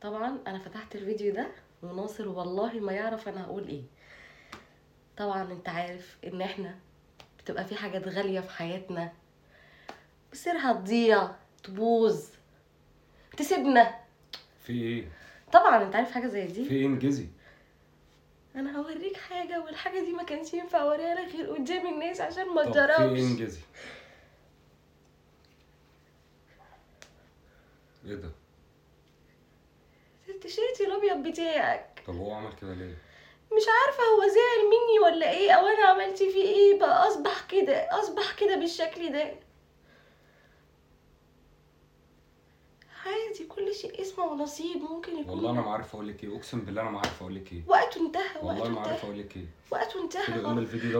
طبعا انا فتحت الفيديو ده وناصر والله ما يعرف انا هقول ايه طبعا انت عارف ان احنا بتبقى في حاجات غالية في حياتنا مصيرها تضيع تبوظ تسيبنا في ايه طبعا انت عارف حاجة زي في دي ايه انجزي انا هوريك حاجة والحاجة دي ما كانش ينفع اوريها لك غير قدام الناس عشان ما طب في ايه تجربش انجزي ايه ده التيشيرت الابيض بتاعك طب هو عمل كده ليه مش عارفة هو زعل مني ولا ايه او انا عملت فيه ايه بقى اصبح كده اصبح كده بالشكل ده عادي كل شيء اسمه ونصيب ممكن يكون والله انا ما عارف اقول لك ايه اقسم بالله انا ما عارف اقول لك ايه وقته انتهى والله وقته ما عارف انتهى اقول لك ايه وقته انتهى كده قوم خلاص. الفيديو ده